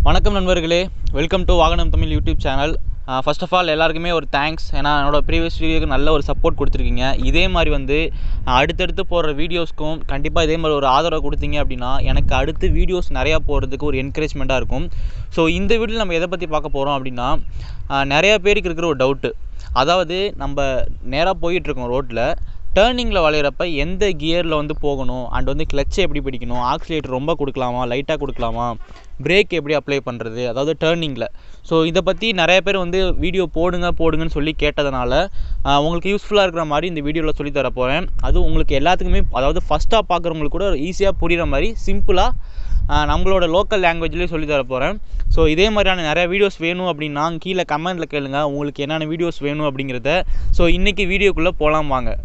வணக்கம் நண்பர்களே welcome to Vahanam Tamil YouTube channel first of all எல்லாருக்குமே ஒரு தேங்க்ஸ் ஏன்னா என்னோட ப்ரீவியஸ் வீடியோக்கு நல்ல ஒரு சப்போர்ட் கொடுத்துருக்கீங்க இதே மாதிரி வந்து ஆஹ் அடுத்தடுத்து போடுற வீடியோஸ்க்கும் கண்டிப்பாக இதே மாதிரி ஒரு ஆதரவு கொடுத்தீங்க அப்படின்னா எனக்கு அடுத்து வீடியோஸ் நிறையா போடுறதுக்கு ஒரு என்கரேஜ்மெண்ட்டாக இருக்கும் ஸோ இந்த வீடியோவில் நம்ம எதை பற்றி பார்க்க போகிறோம் அப்படின்னா ஆஹ் நிறைய பேருக்கு இருக்கிற ஒரு டவுட்டு அதாவது நம்ம நேராக போயிட்டுருக்கோம் ரோட்டில் டேர்னிங்கில் வளையிறப்ப எந்த கியரில் வந்து போகணும் அண்ட் வந்து கிளச்சை எப்படி பிடிக்கணும் ஆக்சிலேட்டர் ரொம்ப கொடுக்கலாமா லைட்டாக கொடுக்கலாமா பிரேக் எப்படி அப்ளை பண்ணுறது அதாவது டேர்னிங்கில் ஸோ இதை பற்றி நிறைய பேர் வந்து வீடியோ போடுங்க போடுங்கன்னு சொல்லி கேட்டதுனால ஆஹ், உங்களுக்கு யூஸ்ஃபுல்லாக இருக்கிற மாதிரி இந்த வீடியோவில் சொல்லி தர போகிறேன் அது உங்களுக்கு எல்லாத்துக்குமே அதாவது ஃபஸ்ட்டாக பார்க்குறவங்களுக்கு கூட ஈஸியாக புரிகிற மாதிரி சிம்பிளாக நம்மளோட லோக்கல் லாங்குவேஜ்லேயே சொல்லி தர போகிறேன் ஸோ இதே மாதிரியான நிறைய வீடியோஸ் வேணும் அப்படின்னா கீழே கமெண்ட்டில் கேளுங்க உங்களுக்கு என்னென்ன வீடியோஸ் வேணும் அப்படிங்கிறத ஸோ இன்றைக்கி வீடியோக்குள்ளே போகலாம் வாங்க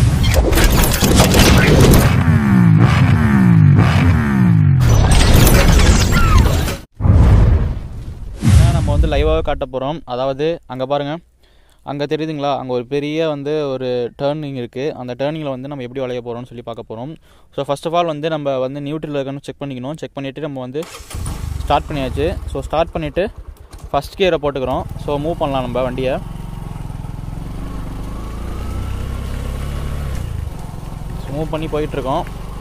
ஏன்னா நம்ம வந்து லைவாகவே காட்ட போகிறோம் அதாவது அங்கே பாருங்கள் அங்கே தெரியுதுங்களா அங்கே ஒரு பெரிய வந்து ஒரு டேர்னிங் இருக்குது அந்த டேர்னிங்கில் வந்து நம்ம எப்படி வளைய போகிறோம்னு சொல்லி பார்க்க போகிறோம் ஸோ ஃபர்ஸ்ட் ஆஃப் ஆல் வந்து நம்ம வந்து நியூட்ரல் இருக்கணும் செக் பண்ணிக்கணும் செக் பண்ணிவிட்டு நம்ம வந்து ஸ்டார்ட் பண்ணியாச்சு ஸோ ஸ்டார்ட் பண்ணிவிட்டு ஃபஸ்ட் கியரை போட்டுக்கிறோம் ஸோ மூவ் பண்ணலாம் நம்ம வண்டியை மூவ் பண்ணி போயிட்டுருக்கோம்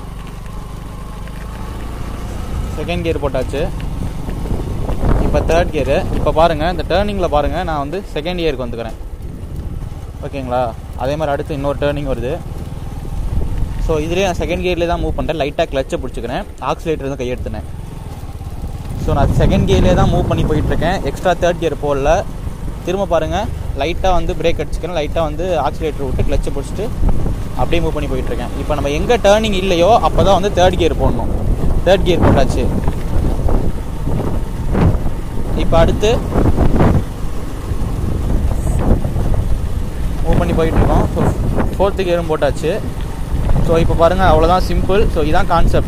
செகண்ட் கியர் போட்டாச்சு இப்போ தேர்ட் கியரு இப்போ பாருங்கள் இந்த டேர்னிங்கில் பாருங்கள் நான் வந்து செகண்ட் இயருக்கு வந்துக்கிறேன் ஓகேங்களா அதே மாதிரி அடுத்து இன்னொரு டேர்னிங் வருது ஸோ இதுலேயே நான் செகண்ட் கியர்லேயே தான் மூவ் பண்ணுறேன் லைட்டாக கிளச்சை பிடிச்சிக்கிறேன் ஆக்சிலேட்டர் வந்து கையெடுத்துனேன் ஸோ நான் செகண்ட் கியர்லேயே தான் மூவ் பண்ணி போயிட்டுருக்கேன் எக்ஸ்ட்ரா தேர்ட் கியர் போடல திரும்ப பாருங்கள் லைட்டாக வந்து பிரேக் அடிச்சுக்கிறேன் லைட்டாக வந்து ஆக்சிலேட்டர் விட்டு கிளச்சை பிடிச்சிட்டு அப்படியே மூவ் பண்ணி போயிட்டுருக்கேன் இப்போ நம்ம எங்கே டேர்னிங் இல்லையோ அப்போ தான் வந்து தேர்ட் கியர் போடணும் தேர்ட் கியர் போட்டாச்சு இப்போ அடுத்து மூவ் பண்ணி போயிட்டு இருக்கோம் ஸோ ஃபோர்த்து கியரும் போட்டாச்சு ஸோ இப்போ பாருங்கள் அவ்வளோதான் சிம்பிள் ஸோ இதான் கான்செப்ட்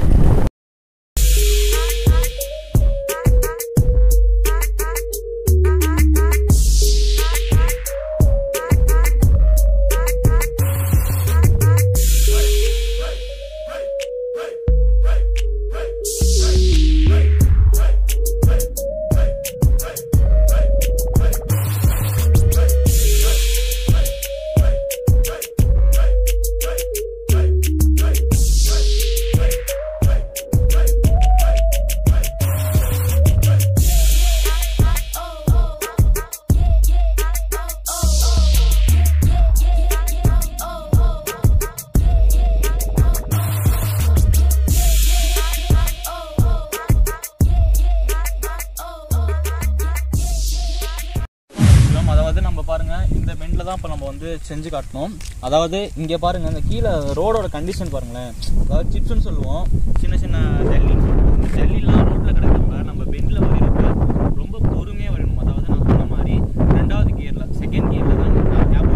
விஷயம். அதாவது நம்ம பாருங்க இந்த பெண்ட்ல தான் இப்போ நம்ம வந்து செஞ்சு காட்டணும் அதாவது இங்க பாருங்க இந்த கீழே ரோடோட கண்டிஷன் பாருங்களேன் அதாவது சிப்ஸ்னு சொல்லுவோம் சின்ன சின்ன ஜல்லின்னு சொல்லுவோம் இந்த ஜல்லிலாம் ரோட்ல கிடக்கிறப்ப நம்ம பெண்ட்ல வரையிறப்ப ரொம்ப பொறுமையா வரணும் அதாவது நான் சொன்ன மாதிரி ரெண்டாவது கியர்ல செகண்ட் கியர்ல தான் கேப்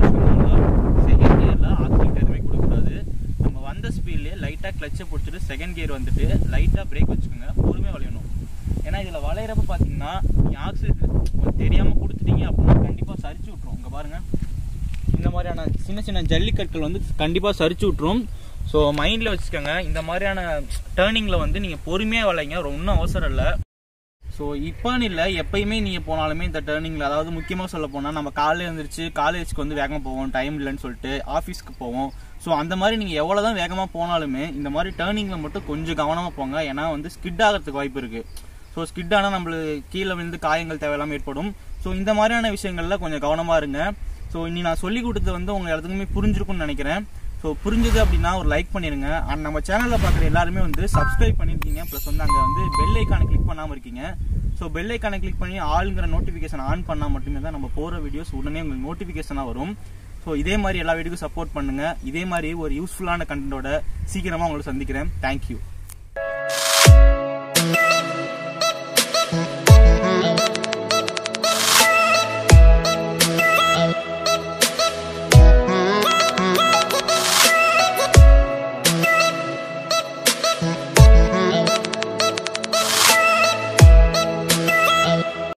செகண்ட் கியர்ல ஆக்சிலேட்டர் எதுவுமே கொடுக்கக்கூடாது நம்ம வந்த ஸ்பீட்லயே லைட்டா கிளச்சை பிடிச்சிட்டு செகண்ட் கியர் வந்துட்டு லைட்டா பிரேக் வச்சுக்கோங்க பொறுமையா வளையணும் ஏன்னா இதில் வளையிறப்ப பார்த்தீங்கன்னா நீங்கள் ஆக்சிலேட்டர் தெரியாமல் கொடுத்துட்டீங்க அப்படின்னா கண்டிப்பாக சரிச்சு விட்ரும் இங்கே பாருங்கள் இந்த மாதிரியான சின்ன சின்ன ஜல்லிக்கற்கள் வந்து கண்டிப்பாக சரிச்சு விட்ரும் ஸோ மைண்டில் வச்சுக்கோங்க இந்த மாதிரியான டேர்னிங்கில் வந்து நீங்கள் பொறுமையாக வளைங்க ஒன்றும் அவசரம் இல்லை ஸோ இப்போன்னு இல்லை எப்பயுமே நீங்கள் போனாலுமே இந்த டேர்னிங்கில் அதாவது முக்கியமாக சொல்ல போனால் நம்ம காலையில் எழுந்திரிச்சு காலேஜ்க்கு வந்து வேகமாக போவோம் டைம் இல்லைன்னு சொல்லிட்டு ஆஃபீஸ்க்கு போவோம் ஸோ அந்த மாதிரி நீங்கள் எவ்வளோ தான் வேகமாக போனாலுமே இந்த மாதிரி டேர்னிங்கில் மட்டும் கொஞ்சம் கவனமாக போங்க ஏன்னா வந்து ஸ்கிட் ஆகிறதுக்கு வாய்ப்பு இருக்குது ஸோ ஸ்கிட் ஆனால் நம்மளுக்கு கீழே விழுந்து காயங்கள் தேவையில்லாமல் ஏற்படும் ஸோ இந்த மாதிரியான விஷயங்கள்ல கொஞ்சம் கவனமாக இருங்க ஸோ இனி நான் சொல்லி கொடுத்தது வந்து உங்க எல்லாத்துக்குமே புரிஞ்சிருக்கும்னு நினைக்கிறேன் ஸோ புரிஞ்சது அப்படின்னா ஒரு லைக் பண்ணிருங்க அண்ட் நம்ம சேனலில் பார்க்குற எல்லாருமே வந்து சப்ஸ்கிரைப் பண்ணியிருக்கீங்க ப்ளஸ் வந்து அங்கே வந்து பெல் ஐக்கானை கிளிக் பண்ணாமல் இருக்கீங்க ஸோ பெல் ஐக்கானை கிளிக் பண்ணி ஆளுங்கிற நோட்டிஃபிகேஷன் ஆன் பண்ணால் மட்டுமே தான் நம்ம போகிற வீடியோஸ் உடனே உங்களுக்கு நோட்டிஃபிகேஷனாக வரும் ஸோ இதே மாதிரி எல்லா வீடியோக்கும் சப்போர்ட் பண்ணுங்க இதே மாதிரி ஒரு யூஸ்ஃபுல்லான கண்டென்ட்டோட சீக்கிரமாக உங்களை சந்திக்கிறேன் தேங்க்யூ